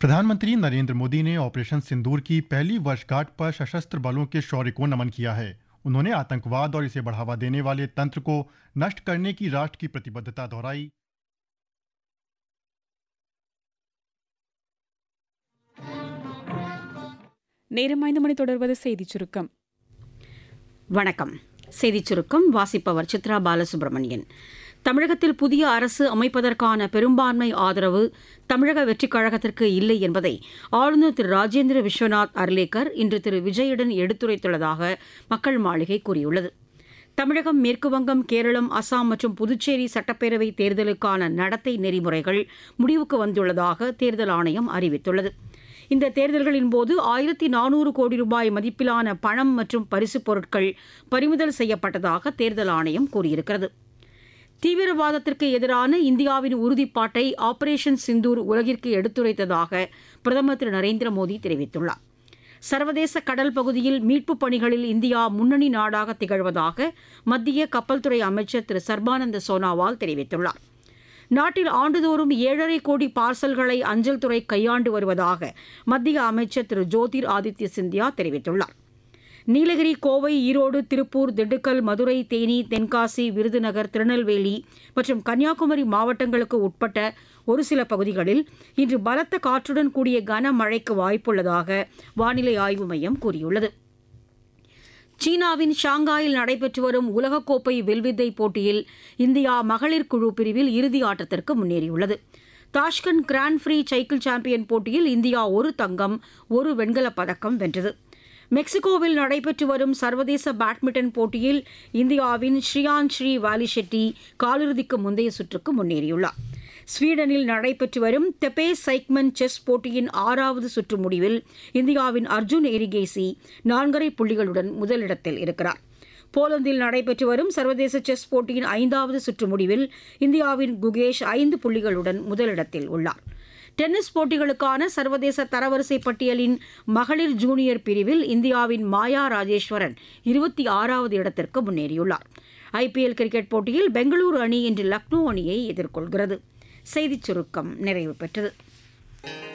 प्रधानमंत्री नरेंद्र मोदी ने ऑपरेशन सिंदूर की पहली वर्षगांठ पर सशस्त्र बलों के शौर्य को नमन किया है उन्होंने आतंकवाद और इसे बढ़ावा देने वाले तंत्र को नष्ट करने की राष्ट्र की प्रतिबद्धता दोहराई நேரம் ஐந்து மணி தொடர்வது செய்திச் சுருக்கம் வணக்கம் செய்திச் சுருக்கம் வாசிப்பவர் சித்ரா பாலசுப்ரமணியன் தமிழகத்தில் புதிய அரசு அமைப்பதற்கான பெரும்பான்மை ஆதரவு தமிழக வெற்றிக் கழகத்திற்கு இல்லை என்பதை ஆளுநர் திரு ராஜேந்திர விஸ்வநாத் அர்லேக்கர் இன்று திரு விஜயுடன் எடுத்துரைத்துள்ளதாக மக்கள் மாளிகை கூறியுள்ளது தமிழகம் மேற்குவங்கம் கேரளம் அசாம் மற்றும் புதுச்சேரி சட்டப்பேரவை தேர்தலுக்கான நடத்தை நெறிமுறைகள் முடிவுக்கு வந்துள்ளதாக தேர்தல் ஆணையம் அறிவித்துள்ளது இந்த தேர்தல்களின் போது ஆயிரத்தி நானூறு கோடி ரூபாய் மதிப்பிலான பணம் மற்றும் பரிசுப் பொருட்கள் பறிமுதல் செய்யப்பட்டதாக தேர்தல் ஆணையம் கூறியிருக்கிறது தீவிரவாதத்திற்கு எதிரான இந்தியாவின் உறுதிப்பாட்டை ஆபரேஷன் சிந்தூர் உலகிற்கு எடுத்துரைத்ததாக பிரதமர் திரு நரேந்திர மோடி தெரிவித்துள்ளார் சர்வதேச கடல் பகுதியில் மீட்புப் பணிகளில் இந்தியா முன்னணி நாடாக திகழ்வதாக மத்திய கப்பல் துறை அமைச்சர் திரு சர்பானந்த சோனாவால் தெரிவித்துள்ளார் நாட்டில் ஆண்டுதோறும் ஏழரை கோடி பார்சல்களை அஞ்சல் துறை கையாண்டு வருவதாக மத்திய அமைச்சர் திரு ஜோதிர் ஆதித்ய சிந்தியா தெரிவித்துள்ளார் நீலகிரி கோவை ஈரோடு திருப்பூர் திண்டுக்கல் மதுரை தேனி தென்காசி விருதுநகர் திருநெல்வேலி மற்றும் கன்னியாகுமரி மாவட்டங்களுக்கு உட்பட்ட ஒரு சில பகுதிகளில் இன்று பலத்த காற்றுடன் கூடிய கனமழைக்கு வாய்ப்புள்ளதாக வானிலை ஆய்வு மையம் கூறியுள்ளது சீனாவின் ஷாங்காயில் நடைபெற்று வரும் உலகக்கோப்பை வில்வித்தை போட்டியில் இந்தியா மகளிர் குழு பிரிவில் இறுதி ஆட்டத்திற்கு முன்னேறியுள்ளது Tashkent Grand Prix cycle champion போட்டியில் இந்தியா ஒரு தங்கம் ஒரு வெண்கலப் பதக்கம் வென்றது மெக்சிகோவில் நடைபெற்று வரும் சர்வதேச பேட்மிண்டன் போட்டியில் இந்தியாவின் ஸ்ரீயான் ஸ்ரீ வாலிஷெட்டி காலிறுதிக்கு முந்தைய சுற்றுக்கு முன்னேறியுள்ளார் ஸ்வீடனில் நடைபெற்று வரும் தெபே சைக்மன் செஸ் போட்டியின் ஆறாவது சுற்று முடிவில் இந்தியாவின் அர்ஜுன் எரிகேசி நான்கரை புள்ளிகளுடன் முதலிடத்தில் இருக்கிறார் போலந்தில் நடைபெற்று வரும் சர்வதேச செஸ் போட்டியின் ஐந்தாவது சுற்று முடிவில் இந்தியாவின் குகேஷ் ஐந்து புள்ளிகளுடன் முதலிடத்தில் உள்ளார் டென்னிஸ் போட்டிகளுக்கான சர்வதேச தரவரிசை பட்டியலின் மகளிர் ஜூனியர் பிரிவில் இந்தியாவின் மாயா ராஜேஸ்வரன் இருபத்தி ஆறாவது இடத்திற்கு முன்னேறியுள்ளார் ஐபிஎல் கிரிக்கெட் போட்டியில் பெங்களூரு அணி இன்று லக்னோ அணியை எதிர்கொள்கிறது செய்திச் சுருக்கம் நிறைவு பெற்றது